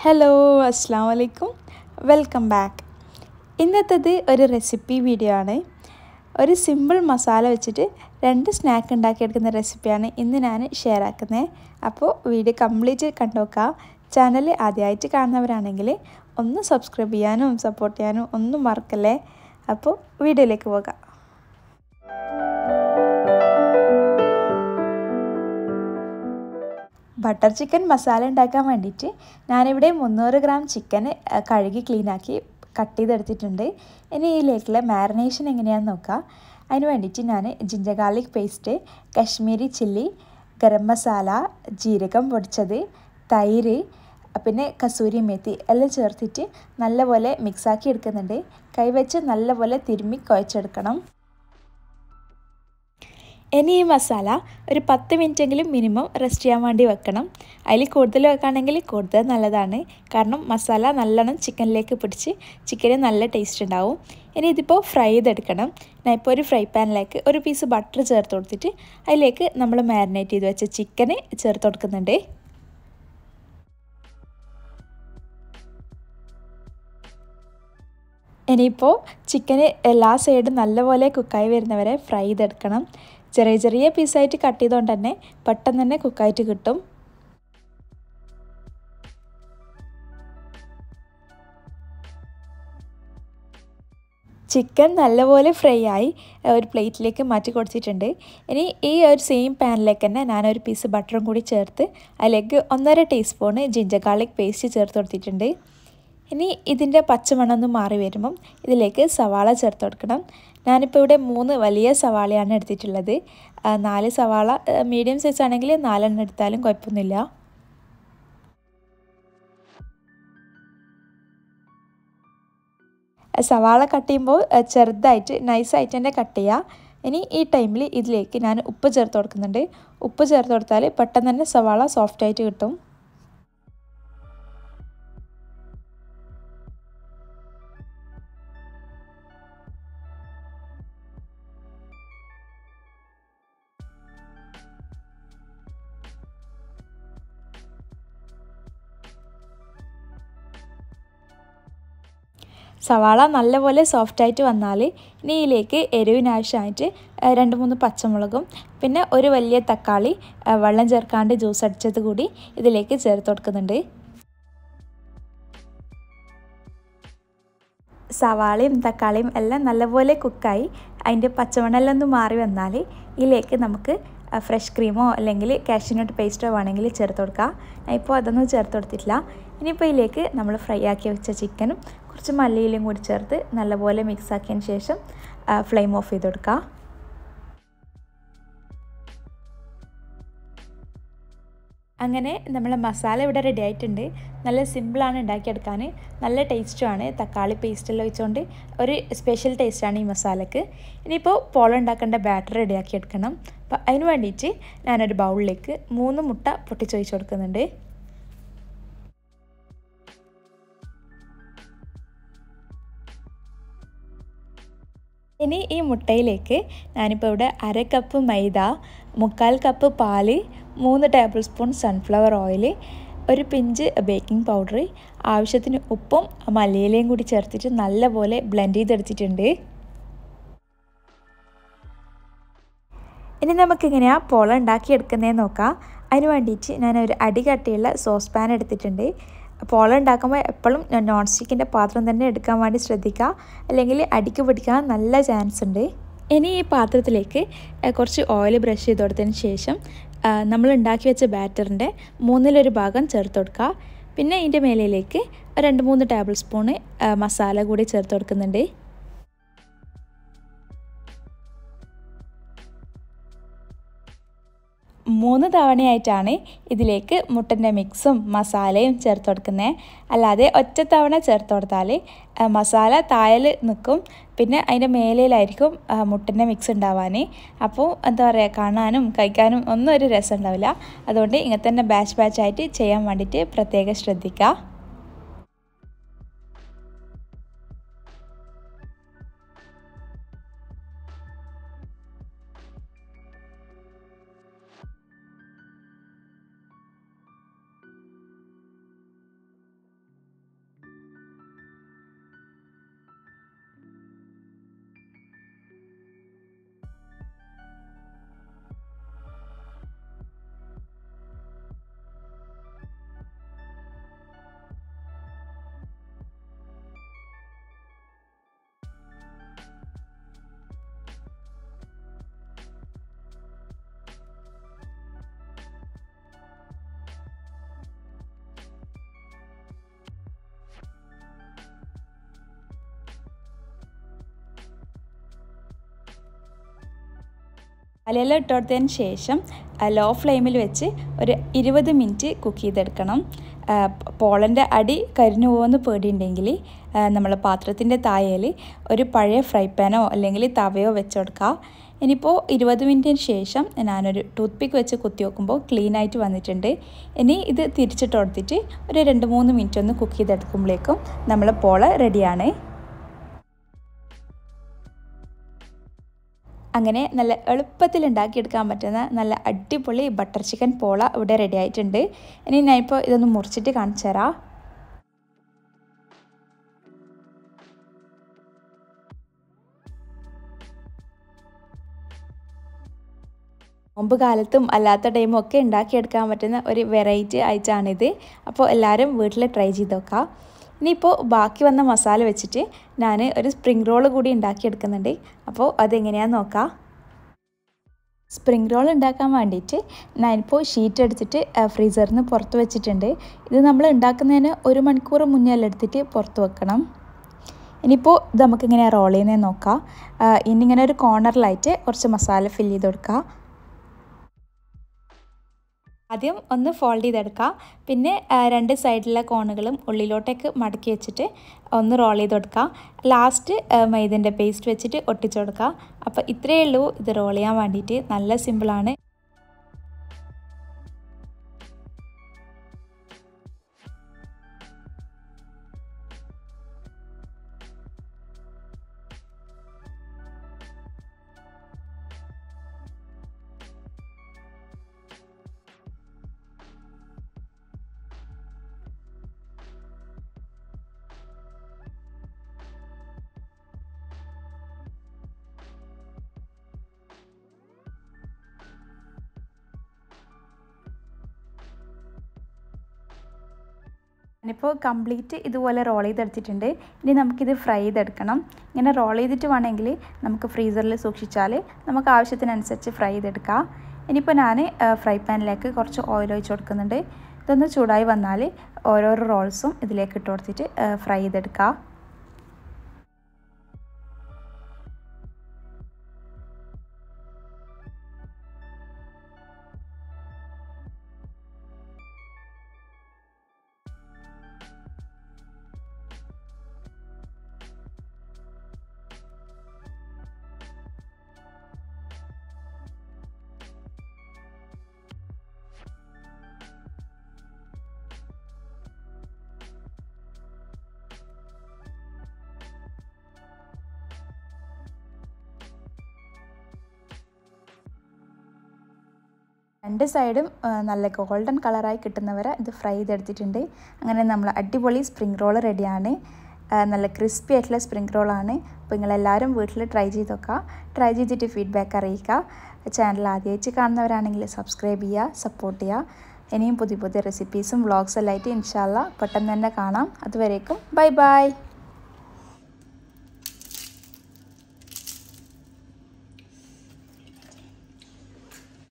hello അസ്സാം വലൈക്കും welcome back ഇന്നത്തേത് ഒരു റെസിപ്പി വീഡിയോ ആണ് ഒരു സിമ്പിൾ മസാല വെച്ചിട്ട് രണ്ട് സ്നാക്ക് ഉണ്ടാക്കിയെടുക്കുന്ന റെസിപ്പിയാണ് ഇന്ന് ഞാൻ ഷെയർ ആക്കുന്നത് അപ്പോൾ വീഡിയോ കംപ്ലീറ്റ് കണ്ടുനോക്കുക ചാനൽ ആദ്യമായിട്ട് കാണുന്നവരാണെങ്കിൽ ഒന്ന് സബ്സ്ക്രൈബ് ചെയ്യാനും സപ്പോർട്ട് ചെയ്യാനും ഒന്നും മറക്കല്ലേ അപ്പോൾ വീഡിയോയിലേക്ക് പോകാം ബട്ടർ ചിക്കൻ മസാല ഉണ്ടാക്കാൻ വേണ്ടിയിട്ട് ഞാനിവിടെ മുന്നൂറ് ഗ്രാം ചിക്കൻ കഴുകി ക്ലീനാക്കി കട്ട് ചെയ്തെടുത്തിട്ടുണ്ട് ഇനി ഇതിലേക്കുള്ള മാരിനേഷൻ എങ്ങനെയാണെന്ന് നോക്കാം അതിന് വേണ്ടിയിട്ട് ഞാൻ ginger garlic paste Kashmiri chilli garam masala ജീരകം പൊടിച്ചത് തൈര് പിന്നെ കസൂരി മേത്തി എല്ലാം ചേർത്തിട്ട് നല്ലപോലെ മിക്സാക്കി എടുക്കുന്നുണ്ട് കൈവച്ച് നല്ലപോലെ തിരുമ്മി കുഴച്ചെടുക്കണം ഇനി ഈ മസാല ഒരു പത്ത് മിനിറ്റെങ്കിലും മിനിമം റെസ്റ്റ് ചെയ്യാൻ വേണ്ടി വെക്കണം അതിൽ കൂടുതൽ വെക്കുകയാണെങ്കിൽ കൂടുതൽ നല്ലതാണ് കാരണം മസാല നല്ലോണം ചിക്കനിലേക്ക് പിടിച്ച് ചിക്കന് നല്ല ടേസ്റ്റ് ഉണ്ടാവും ഇനി ഇതിപ്പോൾ ഫ്രൈ ചെയ്തെടുക്കണം ഞാൻ ഇപ്പോൾ ഒരു ഫ്രൈ പാനിലേക്ക് ഒരു പീസ് ബട്ടർ ചേർത്ത് കൊടുത്തിട്ട് അതിലേക്ക് നമ്മൾ മാരിനേറ്റ് ചെയ്ത് വെച്ച ചിക്കന് ചേർത്ത് കൊടുക്കുന്നുണ്ട് ഇനിയിപ്പോൾ ചിക്കന് എല്ലാ സൈഡും നല്ലപോലെ കുക്കായി വരുന്നവരെ ഫ്രൈ ചെയ്തെടുക്കണം ചെറിയ ചെറിയ പീസായിട്ട് കട്ട് ചെയ്തുകൊണ്ട് തന്നെ പെട്ടെന്ന് തന്നെ കുക്കായിട്ട് കിട്ടും ചിക്കൻ നല്ലപോലെ ഫ്രൈ ആയി ഒരു പ്ലേറ്റിലേക്ക് മാറ്റി കൊടുത്തിട്ടുണ്ട് ഇനി ഈ ഒരു സെയിം പാനിലേക്ക് തന്നെ ഞാനൊരു പീസ് ബട്ടറും കൂടി ചേർത്ത് അതിലേക്ക് ഒന്നര ടീസ്പൂണ് ജിഞ്ചർ ഗാർലിക് പേസ്റ്റ് ചേർത്ത് കൊടുത്തിട്ടുണ്ട് ഇനി ഇതിൻ്റെ പച്ചമണമൊന്ന് മാറി വരുമ്പം ഇതിലേക്ക് സവാള ചേർത്ത് കൊടുക്കണം ഞാനിപ്പോൾ ഇവിടെ മൂന്ന് വലിയ സവാളയാണ് എടുത്തിട്ടുള്ളത് നാല് സവാള മീഡിയം സൈസ് ആണെങ്കിൽ നാലെണ്ണം എടുത്താലും കുഴപ്പമൊന്നുമില്ല സവാള കട്ട് ചെയ്യുമ്പോൾ ചെറുതായിട്ട് നൈസായിട്ട് തന്നെ കട്ട് ചെയ്യുക ഇനി ഈ ടൈമിൽ ഇതിലേക്ക് ഞാൻ ഉപ്പ് ചേർത്ത് കൊടുക്കുന്നുണ്ട് ഉപ്പ് ചേർത്ത് കൊടുത്താൽ പെട്ടെന്ന് തന്നെ സവാള സോഫ്റ്റായിട്ട് കിട്ടും സവാള നല്ലപോലെ സോഫ്റ്റായിട്ട് വന്നാൽ ഇനി ഇതിലേക്ക് എരിവിനാവശ്യമായിട്ട് രണ്ട് മൂന്ന് പച്ചമുളകും പിന്നെ ഒരു വലിയ തക്കാളി വെള്ളം ചേർക്കാണ്ട് ജ്യൂസ് അടിച്ചത് കൂടി ഇതിലേക്ക് ചേർത്ത് കൊടുക്കുന്നുണ്ട് സവാളയും തക്കാളിയും എല്ലാം നല്ലപോലെ കുക്കായി അതിൻ്റെ പച്ചമണെല്ലാം ഒന്ന് മാറി വന്നാൽ ഇതിലേക്ക് നമുക്ക് ഫ്രഷ് ക്രീമോ അല്ലെങ്കിൽ കാഷ്യൂനട്ട് പേസ്റ്റോ വേണമെങ്കിൽ ചേർത്ത് കൊടുക്കാം ഇപ്പോൾ അതൊന്നും ചേർത്ത് കൊടുത്തിട്ടില്ല ഇനിയിപ്പോൾ ഇതിലേക്ക് നമ്മൾ ഫ്രൈ ആക്കി വെച്ച ചിക്കനും കുറച്ച് മല്ലിയിലും കൂടി ചേർത്ത് നല്ലപോലെ മിക്സ് ആക്കിയതിന് ശേഷം ഫ്ലെയിം ഓഫ് ചെയ്ത് കൊടുക്കുക അങ്ങനെ നമ്മളെ മസാല ഇവിടെ റെഡി ആയിട്ടുണ്ട് നല്ല സിമ്പിളാണ് ഉണ്ടാക്കിയെടുക്കാൻ നല്ല ടേസ്റ്റുമാണ് തക്കാളി പേസ്റ്റെല്ലാം വെച്ചുകൊണ്ട് ഒരു സ്പെഷ്യൽ ടേസ്റ്റാണ് ഈ മസാലക്ക് ഇനിയിപ്പോൾ പോള ഉണ്ടാക്കേണ്ട ബാറ്റർ റെഡിയാക്കി എടുക്കണം അപ്പോൾ അതിന് വേണ്ടിയിട്ട് ഞാനൊരു ബൗളിലേക്ക് മൂന്ന് മുട്ട പൊട്ടിച്ചൊഴിച്ച് കൊടുക്കുന്നുണ്ട് ഇനി ഈ മുട്ടയിലേക്ക് ഞാനിപ്പോൾ ഇവിടെ അര കപ്പ് മൈദ മുക്കാൽ കപ്പ് പാല് മൂന്ന് ടേബിൾ സ്പൂൺ സൺഫ്ലവർ ഓയിൽ ഒരു പിഞ്ച് ബേക്കിംഗ് പൗഡർ ആവശ്യത്തിന് ഉപ്പും മല്ലിയിലയും കൂടി ചേർത്തിട്ട് നല്ലപോലെ ബ്ലെൻഡ് ചെയ്തെടുത്തിട്ടുണ്ട് ഇനി നമുക്കിങ്ങനെയാണ് പോള ഉണ്ടാക്കിയെടുക്കുന്നതെന്ന് നോക്കാം അതിന് വേണ്ടിയിട്ട് ഞാൻ ഒരു അടി കട്ടിയുള്ള സോസ് പാൻ എടുത്തിട്ടുണ്ട് പോള ഉണ്ടാക്കുമ്പോൾ എപ്പോഴും നോൺ സ്റ്റിക്കിൻ്റെ പാത്രം തന്നെ എടുക്കാൻ വേണ്ടി ശ്രദ്ധിക്കുക അല്ലെങ്കിൽ അടിക്ക് പിടിക്കാൻ നല്ല ചാൻസ് ഉണ്ട് ഇനി ഈ പാത്രത്തിലേക്ക് കുറച്ച് ഓയിൽ ബ്രഷ് ചെയ്ത് കൊടുത്തതിന് ശേഷം നമ്മൾ ഉണ്ടാക്കി വെച്ച ബാറ്ററിൻ്റെ മൂന്നിലൊരു ഭാഗം ചേർത്ത് കൊടുക്കുക പിന്നെ ഇതിൻ്റെ മേലയിലേക്ക് രണ്ട് മൂന്ന് ടേബിൾ സ്പൂണ് മസാല കൂടി ചേർത്ത് കൊടുക്കുന്നുണ്ട് മൂന്ന് തവണയായിട്ടാണ് ഇതിലേക്ക് മുട്ടൻ്റെ മിക്സും മസാലയും ചേർത്ത് കൊടുക്കുന്നത് അല്ലാതെ ഒറ്റ തവണ ചേർത്ത് കൊടുത്താൽ മസാല തായൽ നിൽക്കും പിന്നെ അതിൻ്റെ മേലയിലായിരിക്കും മുട്ടൻ്റെ മിക്സ് ഉണ്ടാവാൻ അപ്പോൾ എന്താ പറയുക കാണാനും കഴിക്കാനും ഒന്നും ഒരു രസം ഉണ്ടാവില്ല അതുകൊണ്ട് ഇങ്ങനെ തന്നെ ബാച്ച് ബാച്ചായിട്ട് ചെയ്യാൻ വേണ്ടിയിട്ട് പ്രത്യേകം ശ്രദ്ധിക്കുക മസാലയെല്ലാം ഇട്ടുകൊടുത്തതിന് ശേഷം ലോ ഫ്ലെയിമിൽ വെച്ച് ഒരു ഇരുപത് മിനിറ്റ് കുക്ക് ചെയ്തെടുക്കണം പോളൻ്റെ അടി കരിഞ്ഞു പോകുമെന്ന് പേടിയുണ്ടെങ്കിൽ നമ്മൾ പാത്രത്തിൻ്റെ തായയിൽ ഒരു പഴയ ഫ്രൈ പാനോ അല്ലെങ്കിൽ തവയോ വെച്ച് കൊടുക്കുക ഇനിയിപ്പോൾ ഇരുപത് മിനിറ്റിന് ശേഷം ഞാനൊരു ടൂത്ത് പിക്ക് വെച്ച് കുത്തി നോക്കുമ്പോൾ ക്ലീൻ ആയിട്ട് വന്നിട്ടുണ്ട് ഇനി ഇത് തിരിച്ചിട്ട് കൊടുത്തിട്ട് ഒരു രണ്ട് മൂന്ന് മിനിറ്റ് ഒന്ന് കുക്ക് ചെയ്തെടുക്കുമ്പോഴേക്കും നമ്മൾ പോള റെഡിയാണ് അങ്ങനെ നല്ല എളുപ്പത്തിൽ ഉണ്ടാക്കിയെടുക്കാൻ പറ്റുന്ന നല്ല അടിപൊളി ബട്ടർ ചിക്കൻ പോള ഇവിടെ റെഡി ആയിട്ടുണ്ട് ഇനി ഞാനിപ്പോൾ ഇതൊന്ന് മുറിച്ചിട്ട് കാണിച്ചു തരാം നോമ്പ് കാലത്തും അല്ലാത്ത ടൈമും ഒക്കെ ഉണ്ടാക്കിയെടുക്കാൻ പറ്റുന്ന ഒരു വെറൈറ്റി ഐറ്റമാണിത് അപ്പോൾ എല്ലാവരും വീട്ടിൽ ട്രൈ ചെയ്ത് നോക്കാം ഇനിയിപ്പോൾ ബാക്കി വന്ന മസാല വെച്ചിട്ട് ഞാൻ ഒരു സ്പ്രിംഗ് റോൾ കൂടി ഉണ്ടാക്കിയെടുക്കുന്നുണ്ട് അപ്പോൾ അതെങ്ങനെയാണെന്ന് നോക്കാം സ്പ്രിംഗ് റോൾ ഉണ്ടാക്കാൻ വേണ്ടിയിട്ട് ഞാനിപ്പോൾ ഷീറ്റ് എടുത്തിട്ട് ഫ്രീസറിൽ നിന്ന് പുറത്ത് വെച്ചിട്ടുണ്ട് ഇത് നമ്മൾ ഉണ്ടാക്കുന്നതിന് ഒരു മണിക്കൂർ മുന്നേ എല്ലാം എടുത്തിട്ട് പുറത്ത് വെക്കണം ഇനിയിപ്പോൾ ഇത് നമുക്കിങ്ങനെ റോൾ ചെയ്യുന്നത് നോക്കാം ഇനി ഇങ്ങനെ ഒരു കോർണറിലായിട്ട് കുറച്ച് മസാല ഫില്ല് ചെയ്ത് കൊടുക്കുക ആദ്യം ഒന്ന് ഫോൾഡ് ചെയ്തെടുക്കുക പിന്നെ രണ്ട് സൈഡിലെ കോണുകളും ഉള്ളിലോട്ടേക്ക് മടക്കി വെച്ചിട്ട് ഒന്ന് റോൾ ചെയ്ത് കൊടുക്കുക ലാസ്റ്റ് മൈദൻ്റെ പേസ്റ്റ് വെച്ചിട്ട് ഒട്ടിച്ചു കൊടുക്കുക അപ്പോൾ ഇത്രയേ ഉള്ളൂ ഇത് റോൾ ചെയ്യാൻ വേണ്ടിയിട്ട് നല്ല സിമ്പിളാണ് ഞാനിപ്പോൾ കംപ്ലീറ്റ് ഇതുപോലെ റോൾ ചെയ്തെടുത്തിട്ടുണ്ട് ഇനി നമുക്കിത് ഫ്രൈ ചെയ്തെടുക്കണം ഇങ്ങനെ റോൾ ചെയ്തിട്ട് വേണമെങ്കിൽ നമുക്ക് ഫ്രീസറിൽ സൂക്ഷിച്ചാൽ നമുക്ക് ആവശ്യത്തിനനുസരിച്ച് ഫ്രൈ ചെയ്തെടുക്കാം ഇനിയിപ്പോൾ ഞാൻ ഫ്രൈ പാനിലേക്ക് കുറച്ച് ഓയിൽ ഒഴിച്ച് കൊടുക്കുന്നുണ്ട് ഇതൊന്ന് ചൂടായി വന്നാൽ ഓരോരോ റോൾസും ഇതിലേക്ക് ഇട്ട് കൊടുത്തിട്ട് ഫ്രൈ ചെയ്തെടുക്കുക രണ്ട് സൈഡും നല്ല ഗോൾഡൻ കളറായി കിട്ടുന്നവരെ ഇത് ഫ്രൈ ചെയ്തെടുത്തിട്ടുണ്ട് അങ്ങനെ നമ്മൾ അടിപൊളി സ്പ്രിംഗ് റോൾ റെഡിയാണ് നല്ല ക്രിസ്പി ആയിട്ടുള്ള സ്പ്രിംഗ് റോളാണ് അപ്പോൾ നിങ്ങളെല്ലാവരും വീട്ടിൽ ട്രൈ ചെയ്ത് നോക്കുക ട്രൈ ചെയ്തിട്ട് ഫീഡ്ബാക്ക് അറിയിക്കുക ചാനൽ ആദ്യമായിട്ട് കാണുന്നവരാണെങ്കിൽ സബ്സ്ക്രൈബ് ചെയ്യുക സപ്പോർട്ട് ചെയ്യുക ഇനിയും പുതിയ പുതിയ റെസിപ്പീസും വ്ളോഗ്സും എല്ലാം ആയിട്ട് ഇൻഷാല്ല പെട്ടെന്ന് തന്നെ കാണാം അതുവരേക്കും ബൈ ബൈ